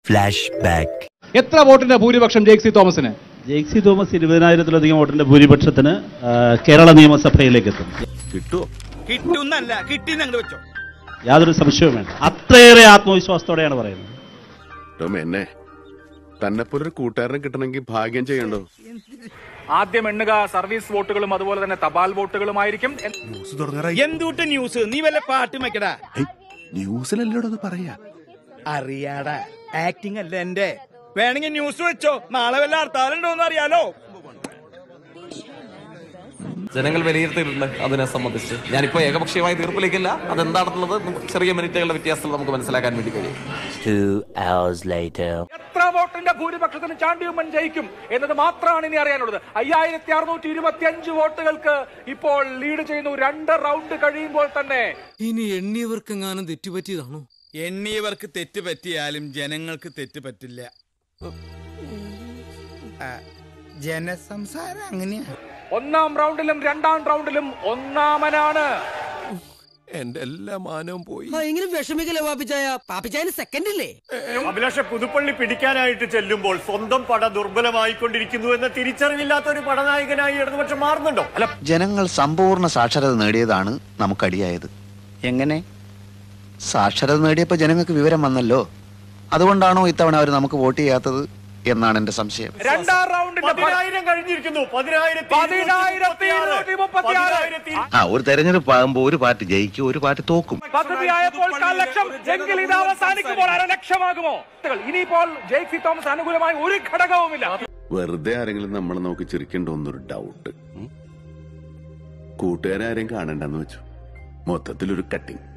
Flashback. എത്ര വോട്ടിന്റെ ഭൂരിപക്ഷം ജെയ്ക്സി തോമസിന് ജെയ്സി തോമസ് ഇരുപതിനായിരത്തിലധികം വോട്ടിന്റെ ഭൂരിപക്ഷത്തിന് ആ, കേരള നിയമസഭയിലേക്ക് എത്തും കിട്ടുമോ കിട്ടുന്നല്ല കിട്ടിന്നങ്ങട് വെച്ചോ യാതൊരു സംശയവും വേണ്ട അത്രയേറെ ആത്മവിശ്വാസത്തോടെയാണ് പറയുന്നത് ടോം എന്നെ തന്നെ പോലൊരു കൂട്ടുകാരനെ കിട്ടണമെങ്കിൽ ഭാഗ്യം ചെയ്യണ്ടോ ആദ്യം എണ്ണുക സർവീസ് വോട്ടുകളും അതുപോലെ തന്നെ തപാൽ വോട്ടുകളുമായിരിക്കും എന്തൂട്ട് ന്യൂസ് നീ വല്ല പാട്ട് വെക്കടാ ന്യൂസിലല്ലോടത് പറയാ അറിയാടാ ആക്ടിംഗ് അല്ല എന്റെ വേണമെങ്കിൽ ന്യൂസ് വെച്ചോ നാളെ വല്ല ഹർത്താലുണ്ടോന്ന് അറിയാലോ ജനങ്ങൾ വിലയിരുത്തിയിട്ടുണ്ട് അതിനെ സംബന്ധിച്ച് ഞാനിപ്പോ ഏകപക്ഷീയമായ തീർപ്പിലേക്കല്ല അതെന്താണെന്നുള്ളത് നമുക്ക് ചെറിയ മിനിറ്റുകളുടെ വ്യത്യാസത്തിൽ നമുക്ക് മനസ്സിലാക്കാൻ വേണ്ടി കഴിയും Two hours later. എത്ര വോട്ടിന്റെ ഭൂരിപക്ഷത്തിന് ചാണ്ടിയുമ്മൻ ജയിക്കും എന്നത് മാത്രമാണ് ഇനി അറിയാനുള്ളത് അയ്യായിരത്തി അറുന്നൂറ്റി ഇരുപത്തി അഞ്ച് വോട്ടുകൾക്ക് ഇപ്പോൾ ലീഡ് ചെയ്യുന്നു രണ്ട് റൗണ്ട് കഴിയുമ്പോൾ തന്നെ ഇനി എണ്ണിയവർക്കെങ്ങാനും തെറ്റുപറ്റിയതാണോ എണ്ണിയവർക്ക് തെറ്റ് പറ്റിയാലും ജനങ്ങൾക്ക് തെറ്റ് പറ്റില്ല ആ, ജനസംസാരം അങ്ങനെയാ ഒന്നാം റൗണ്ടിലും രണ്ടാം റൗണ്ടിലും ഒന്നാമനാണ് എന്റെ എല്ലാ മാനവും പോയി എങ്ങനെ വിഷമിക്കല പാപ്പിച്ചായ പാപ്പിച്ചായന് സെക്കൻഡ് ഇല്ലേ അഭിലാഷ പുതുപ്പള്ളി പിടിക്കാനായിട്ട് ചെല്ലുമ്പോൾ സ്വന്തം പട ദുർബലമായിക്കൊണ്ടിരിക്കുന്നു എന്ന തിരിച്ചറിവില്ലാത്ത ഒരു പടനായകനായി ഇടതുപക്ഷം മാറുന്നുണ്ടോ ജനങ്ങൾ സമ്പൂർണ്ണ സാക്ഷരത നേടിയതാണ് നമുക്കടിയായത് എങ്ങനെ സാക്ഷരത നേടിയപ്പോൾ ജനങ്ങൾക്ക് വിവരം വന്നല്ലോ അതുകൊണ്ടാണോ ഇത്തവണ അവർ നമുക്ക് വോട്ട് ചെയ്യാത്തത് എന്നാണ് എന്റെ സംശയം രണ്ടാം റൗണ്ടിന്റെ ഫലം പതിനായിരം കഴിഞ്ഞിരിക്കുന്നു പതിനായിരത്തി പതിനായിരത്തി ഇരുന്നൂറ്റി മുപ്പത്തിയാറ്. പതിനായിരത്തി ആ ഒരു തെരഞ്ഞെടുപ്പ് ആകുമ്പോൾ ഒരു പാർട്ടി ജയിക്കും ഒരു പാർട്ടി തോക്കും പദ്ധതിയായപ്പോൾ കാൽ ലക്ഷം എങ്കിൽ ഇത് അവസാനിക്കുമ്പോൾ അര ലക്ഷമാകുമോ ഇനിയിപ്പോൾ ജെയ്സി തോമസ് അനുകൂലമായി ഒരു ഘടകവുമില്ല വെറുതെ ആരെങ്കിലും നമ്മളെ നോക്കി ചിരിക്കണ്ടോ എന്നൊരു ഡൗട്ട് കൂട്ടുകാരെ ആരെയും കാണണ്ടെന്ന് വെച്ചു മൊത്തത്തിലൊരു കട്ടിങ്